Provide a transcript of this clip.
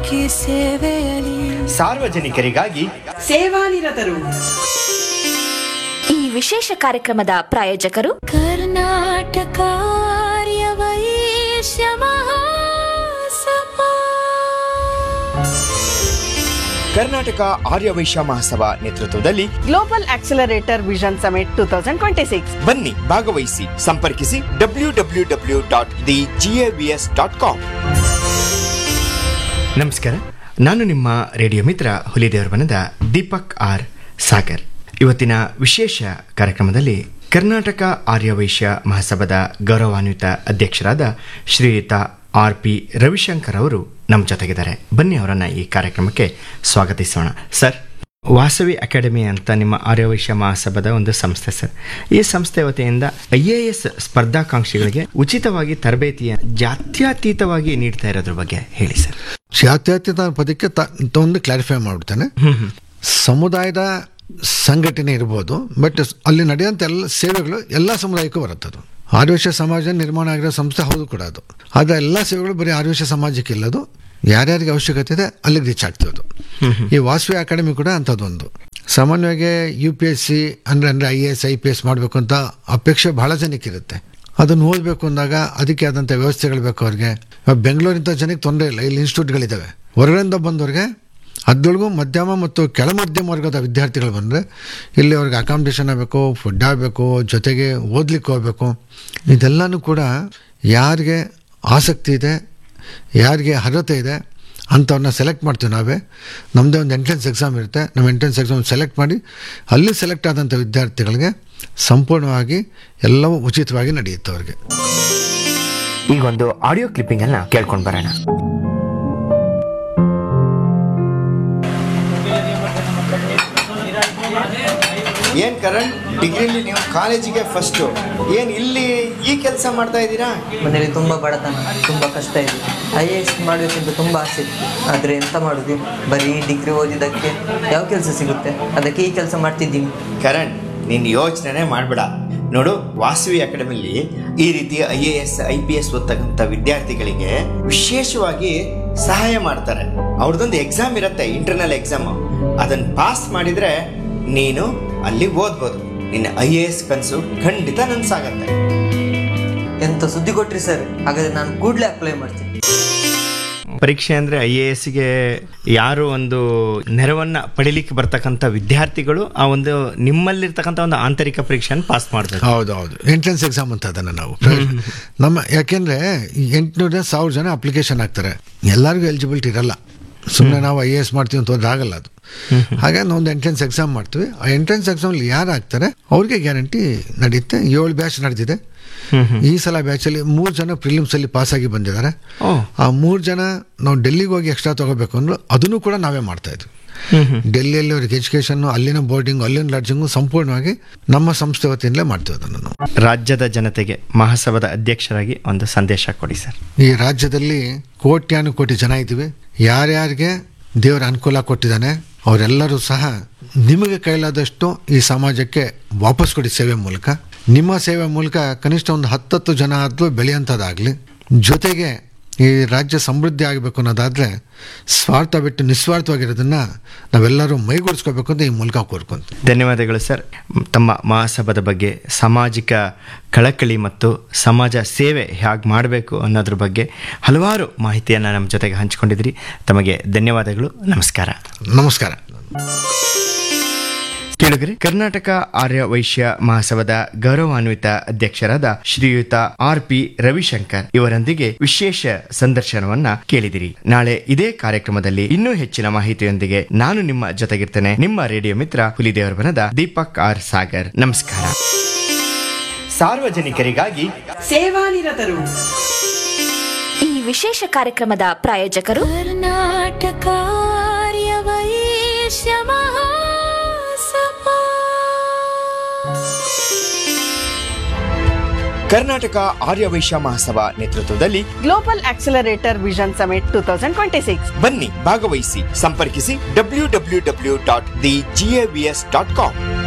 ಬಾಕಿ ಸೇವೆಯಲಿ ಸಾರ್ವಜನಿಕರಿಗಾಗಿ ಸೇವಾನಿರತರು ಈ ವಿಶೇಷ ಕಾರ್ಯಕ್ರಮದ ಪ್ರಾಯೋಜಕರು ಕರ್ನಾಟಕ ಆರ್ಯ ವೈಶ್ಯ ಮಹಾಸಭಾ ಕರ್ನಾಟಕ ಆರ್ಯ ವೈಶ್ಯ ಮಹಾಸಭಾ ನೇತೃತ್ವದಲ್ಲಿ global accelerator vision summit two thousand twenty six ಬನ್ನಿ ಭಾಗವಹಿಸಿ ಸಂಪರ್ಕಿಸಿ W W W dot the GAVS dot com ನಮಸ್ಕಾರ ನಾನು ನಿಮ್ಮ ರೇಡಿಯೋ ಮಿತ್ರ ಹುಲಿದೇವರ ಬನದ ದೀಪಕ್ ಆರ್ ಸಾಗರ್ ಇವತ್ತಿನ ವಿಶೇಷ ಕಾರ್ಯಕ್ರಮದಲ್ಲಿ ಕರ್ನಾಟಕ ಆರ್ಯ ವೈಶ್ಯ ಮಹಾಸಭಾದ ಗೌರವಾನ್ವಿತ ಅಧ್ಯಕ್ಷರಾದ ಶ್ರೀಯುತ ಆರ್ ಪಿ ರವಿಶಂಕರ್ ಅವರು ನಮ್ಮ ಜೊತೆಗಿದ್ದಾರೆ ಬನ್ನಿ ಅವರನ್ನ ಈ ಕಾರ್ಯಕ್ರಮಕ್ಕೆ ಸ್ವಾಗತಿಸೋಣ ಸರ್ ವಾಸವಿ ಅಕಾಡೆಮಿ ಅಂತ ನಿಮ್ಮ ಆರ್ಯವೈಶ್ಯ ಮಹಾಸಭಾದ ಒಂದು ಸಂಸ್ಥೆ ಸರ್ ಈ ಸಂಸ್ಥೆ ವತಿಯಿಂದ ಐ ಎ ಎಸ್ ಸ್ಪರ್ಧಾಕಾಂಕ್ಷಿಗಳಿಗೆ ಉಚಿತವಾಗಿ ತರಬೇತಿಯ ಜಾತ್ಯತೀತವಾಗಿ ನೀಡ್ತಾ ಇರೋದ್ರ ಬಗ್ಗೆ ಹೇಳಿ ಸರ್ ಜಾತ್ಯತೀತ ಪದಕ್ಕೆ ತ- ಒಂದು ಕ್ಲಾರಿಫೈ ಮಾಡ್ಬಿಡ್ತೇನೆ ಸಮುದಾಯದ ಸಂಘಟನೆ ಇರ್ಬೋದು ಬಟ್ ಅಲ್ಲಿ ನಡೆಯುವಂಥ ಎಲ್ಲ ಸೇವೆಗಳು ಎಲ್ಲ ಸಮುದಾಯಕ್ಕೂ ಬರುತ್ತದು ಆರ್ಯವಶ ಸಮಾಜ ನಿರ್ಮಾಣ ಆಗಿರೋ ಸಂಸ್ಥೆ ಹೌದು ಕೂಡ ಅದು ಆದರೆ ಎಲ್ಲ ಸೇವೆಗಳು ಬರೀ ಆರ್ಯವಶ ಸಮಾಜಕ್ಕೆ ಇಲ್ಲದು ಯಾರ್ಯಾರಿಗೆ ಅವಶ್ಯಕತೆ ಇದೆ ಅಲ್ಲಿಗೆ ರೀಚ್ ಆಗ್ತಿರೋದು ಈ ವಾಸವಿ ಅಕಾಡೆಮಿ ಕೂಡ ಅಂಥದ್ದೊಂದು ಸಾಮಾನ್ಯವಾಗಿ ಯು ಪಿ ಎಸ್ ಸಿ ಅಂದರೆ ಅಂದರೆ I A S I P S ಮಾಡಬೇಕು ಅಂತ ಅಪೇಕ್ಷೆ ಭಾಳ ಜನಕ್ಕಿರುತ್ತೆ ಅದನ್ನು ಓದಬೇಕು ಅಂದಾಗ ಅದಕ್ಕೆ ಆದಂಥ ವ್ಯವಸ್ಥೆಗಳು ಬೇಕು ಅವ್ರಿಗೆ ಇವಾಗ ಬೆಂಗಳೂರಿಂಥ ಜನಕ್ಕೆ ತೊಂದರೆ ಇಲ್ಲ ಇಲ್ಲಿ ಇನ್ಸ್ಟಿಟ್ಯೂಟ್ಗಳಿದ್ದಾವೆ ಹೊರಗಡೆಯಿಂದ ಬಂದವ್ರಿಗೆ ಅದರೊಳಗೂ ಮಧ್ಯಮ ಮತ್ತು ಕೆಳ ಮಧ್ಯಮ ವರ್ಗದ ವಿದ್ಯಾರ್ಥಿಗಳು ಬಂದರೆ ಇಲ್ಲಿ ಅವ್ರಿಗೆ ಅಕಾಮಿಡೇಷನ್ ಆಗಬೇಕು ಫುಡ್ ಆಗಬೇಕು ಜೊತೆಗೆ ಓದ್ಲಿಕ್ಕೆ ಹೋಗಬೇಕು ಇದೆಲ್ಲನೂ ಕೂಡ ಯಾರಿಗೆ ಆಸಕ್ತಿ ಇದೆ ಯಾರಿಗೆ ಅರ್ಹತೆ ಇದೆ ಅಂಥವ್ರನ್ನ ಸೆಲೆಕ್ಟ್ ಮಾಡ್ತೀವಿ ನಾವೇ ನಮ್ಮದೇ ಒಂದು ಎಂಟ್ರೆನ್ಸ್ ಎಕ್ಸಾಮ್ ಇರುತ್ತೆ ನಮ್ಮ ಎಂಟ್ರೆನ್ಸ್ ಎಕ್ಸಾಮ್ ಸೆಲೆಕ್ಟ್ ಮಾಡಿ ಅಲ್ಲಿ ಸೆಲೆಕ್ಟ್ ಆದಂಥ ವಿದ್ಯಾರ್ಥಿಗಳಿಗೆ ಸಂಪೂರ್ಣವಾಗಿ ಎಲ್ಲವೂ ಉಚಿತವಾಗಿ ನಡೆಯುತ್ತೆ ಅವ್ರಿಗೆ ಈಗ ಒಂದು ಆಡಿಯೋ ಕ್ಲಿಪ್ಪಿಂಗ್ ಅನ್ನ ಕೇಳ್ಕೊಂಡು ಬರೋಣ ಏನ್ ಕರಣ್ ಡಿಗ್ರಿಲಿ ನೀವು ಕಾಲೇಜಿಗೆ ಫಸ್ಟು ಏನ್ ಇಲ್ಲಿ ಈ ಕೆಲಸ ಮಾಡ್ತಾ ಇದ್ದೀರಾ ಮನೇಲಿ ತುಂಬ ಬಡತನ ತುಂಬ ಕಷ್ಟ ಇದೆ ಐ ಎ ಎಸ್ ಮಾಡಬೇಕಂತ ತುಂಬ ಆಸೆ ಇತ್ತು ಆದರೆ ಎಂತ ಮಾಡೋದು ಬರೀ ಡಿಗ್ರಿ ಓದಿದ್ದಕ್ಕೆ ಯಾವ ಕೆಲಸ ಸಿಗುತ್ತೆ ಅದಕ್ಕೆ ಈ ಕೆಲಸ ಮಾಡ್ತಿದ್ದೀನಿ ಕರಣ್ ನೀನ್ ಯೋಚನೆ ಮಾಡಬೇಡ ನೋಡು ವಾಸವಿ ಅಕಾಡೆಮಿಲಿ ಈ ರೀತಿ I A S I P S ಓದ್ತಕ್ಕಂಥ ವಿದ್ಯಾರ್ಥಿಗಳಿಗೆ ವಿಶೇಷವಾಗಿ ಸಹಾಯ ಮಾಡ್ತಾರೆ ಅವ್ರದ್ದೊಂದು ಎಕ್ಸಾಮ್ ಇರುತ್ತೆ ಇಂಟರ್ನಲ್ ಎಕ್ಸಾಮ್ ಅದನ್ನ ಪಾಸ್ ಮಾಡಿದ್ರೆ ನೀನು ಅಲ್ಲಿ ಓದ್ಬೋದು ನಿನ್ನ ಐ ಎ ಎಸ್ ಕನಸು ಖಂಡಿತ ನನ್ಸಾಗತ್ತೆ ಎಂತ ಸುದ್ದಿ ಕೊಟ್ರಿ ಸರ್ ಹಾಗಾದ್ರೆ ನಾನು ಕೂಡಲೇ ಅಪ್ಲೈ ಮಾಡ್ತೀನಿ ಪರೀಕ್ಷೆ ಅಂದರೆ ಐ ಎ ಎಸ್ಗೆ ಯಾರು ಒಂದು ನೆರವನ್ನ ಪಡಿಲಿಕ್ಕೆ ಬರ್ತಕ್ಕಂಥ ವಿದ್ಯಾರ್ಥಿಗಳು ಆ ಒಂದು ನಿಮ್ಮಲ್ಲಿರ್ತಕ್ಕಂಥ ಒಂದು ಆಂತರಿಕ ಪರೀಕ್ಷೆಯನ್ನು ಪಾಸ್ ಮಾಡಬೇಕು ಹೌದು ಹೌದು ಎಂಟ್ರೆನ್ಸ್ ಎಕ್ಸಾಮ್ ಅಂತ ಅದನ್ನು ನಾವು ನಮ್ಮ ಯಾಕೆಂದರೆ ಎಂಟುನೂರ ಸಾವಿರ ಜನ ಅಪ್ಲಿಕೇಶನ್ ಹಾಕ್ತಾರೆ ಎಲ್ಲರಿಗೂ ಎಲಿಜಿಬಿಲಿಟಿ ಇರಲ್ಲ ಸುಮ್ಮನೆ ನಾವು ಐ ಎ ಎಸ್ ಮಾಡ್ತೀವಿ ಅಂತ ಹೋದ್ರೆ ಆಗಲ್ಲ ಅದು ಹಾಗೆ ನಾವು ಒಂದು ಎಂಟ್ರೆನ್ಸ್ ಎಕ್ಸಾಮ್ ಮಾಡ್ತೀವಿ ಆ ಎಂಟ್ರೆನ್ಸ್ ಎಕ್ಸಾಮಲ್ಲಿ ಯಾರು ಆಗ್ತಾರೆ ಅವ್ರಿಗೆ ಗ್ಯಾರಂಟಿ ನಡೆಯುತ್ತೆ ಏಳು ಬ್ಯಾಚ್ ನಡೆದಿದೆ ಈ ಸಲ ಬ್ಯಾಚಲ್ಲಿ ಮೂರು ಜನ ಪ್ರಿಲಿಮ್ಸಲ್ಲಿ ಪಾಸಾಗಿ ಬಂದಿದ್ದಾರೆ ಓ. ಆ ಮೂರು ಜನ ನಾವು ಡೆಲ್ಲಿಗೆ ಹೋಗಿ ಎಕ್ಸ್ಟ್ರಾ ತೊಗೋಬೇಕು ಅಂದ್ರೆ ಅದನ್ನು ಕೂಡ ನಾವೇ ಮಾಡ್ತಾ ಇದ್ವಿ ಡೆಲ್ಲಿಯಲ್ಲಿ ಅವ್ರಿಗೆ ಎಜುಕೇಷನ್ನು ಅಲ್ಲಿನ ಬೋರ್ಡಿಂಗು ಅಲ್ಲಿನ ಲಾಡ್ಜಿಂಗು ಸಂಪೂರ್ಣವಾಗಿ ನಮ್ಮ ಸಂಸ್ಥೆ ವತಿಯಿಂದಲೇ ಮಾಡ್ತೀವಿ ಅದನ್ನು ನಾವು ರಾಜ್ಯದ ಜನತೆಗೆ ಮಹಾಸಭಾದ ಅಧ್ಯಕ್ಷರಾಗಿ ಒಂದು ಸಂದೇಶ ಕೊಡಿ ಸರ್ ಈ ರಾಜ್ಯದಲ್ಲಿ ಕೋಟ್ಯಾನು ಕೋಟಿ ಜನ ಇದ್ದೀವಿ ಯಾರ್ಯಾರಿಗೆ ದೇವರ ಅನುಕೂಲ ಕೊಟ್ಟಿದ್ದಾನೆ ಅವರೆಲ್ಲರೂ ಸಹ ನಿಮಗೆ ಕೈಲಾದಷ್ಟು ಈ ಸಮಾಜಕ್ಕೆ ವಾಪಸ್ ಕೊಡಿ ಸೇವೆ ಮೂಲಕ ನಿಮ್ಮ ಸೇವೆ ಮೂಲಕ ಕನಿಷ್ಠ ಒಂದು ಹತ್ತತ್ತು ಜನ ಆದರೂ ಬೆಳೆಯುವಂಥದ್ದಾಗಲಿ ಜೊತೆಗೆ ಈ ರಾಜ್ಯ ಸಮೃದ್ಧಿ ಆಗಬೇಕು ಅನ್ನೋದಾದರೆ ಸ್ವಾರ್ಥ ಬಿಟ್ಟು ನಿಸ್ವಾರ್ಥವಾಗಿರೋದನ್ನು ನಾವೆಲ್ಲರೂ ಮೈಗೂಡಿಸ್ಕೋಬೇಕು ಅಂತ ಈ ಮೂಲಕ ಕೋರ್ಕೊಂತೀವಿ ಧನ್ಯವಾದಗಳು ಸರ್ ತಮ್ಮ ಮಹಾಸಭಾದ ಬಗ್ಗೆ ಸಾಮಾಜಿಕ ಕಳಕಳಿ ಮತ್ತು ಸಮಾಜ ಸೇವೆ ಹೇಗೆ ಮಾಡಬೇಕು ಅನ್ನೋದ್ರ ಬಗ್ಗೆ ಹಲವಾರು ಮಾಹಿತಿಯನ್ನು ನಮ್ಮ ಜೊತೆಗೆ ಹಂಚಿಕೊಂಡಿದ್ರಿ ತಮಗೆ ಧನ್ಯವಾದಗಳು ನಮಸ್ಕಾರ ನಮಸ್ಕಾರ ಕೇಳಿದ್ರಿ ಕರ್ನಾಟಕ ಆರ್ಯ ವೈಶ್ಯ ಮಹಾಸಭಾದ ಗೌರವಾನ್ವಿತ ಅಧ್ಯಕ್ಷರಾದ ಶ್ರೀಯುತ ಆರ್ ಪಿ ರವಿಶಂಕರ್ ಇವರೊಂದಿಗೆ ವಿಶೇಷ ಸಂದರ್ಶನವನ್ನ ಕೇಳಿದಿರಿ ನಾಳೆ ಇದೇ ಕಾರ್ಯಕ್ರಮದಲ್ಲಿ ಇನ್ನೂ ಹೆಚ್ಚಿನ ಮಾಹಿತಿಯೊಂದಿಗೆ ನಾನು ನಿಮ್ಮ ಜೊತೆಗಿರ್ತೇನೆ ನಿಮ್ಮ ರೇಡಿಯೋ ಮಿತ್ರ ಹುಲಿದೇವರ ಬನದ ದೀಪಕ್ ಆರ್ ಸಾಗರ್ ನಮಸ್ಕಾರ ಸಾರ್ವಜನಿಕರಿಗಾಗಿ ಸೇವಾನಿರತರು ಈ ವಿಶೇಷ ಕಾರ್ಯಕ್ರಮದ ಪ್ರಾಯೋಜಕರು ಕರ್ನಾಟಕ ಆರ್ಯ ವೈಶ್ಯ ಮಹಾಸಭಾ ಕರ್ನಾಟಕ ಆರ್ಯ ವೈಶ್ಯ ಮಹಾಸಭಾ ನೇತೃತ್ವದಲ್ಲಿ global accelerator vision summit two thousand twenty six ಬನ್ನಿ ಭಾಗವಹಿಸಿ ಸಂಪರ್ಕಿಸಿ W W W dot the GAVS dot com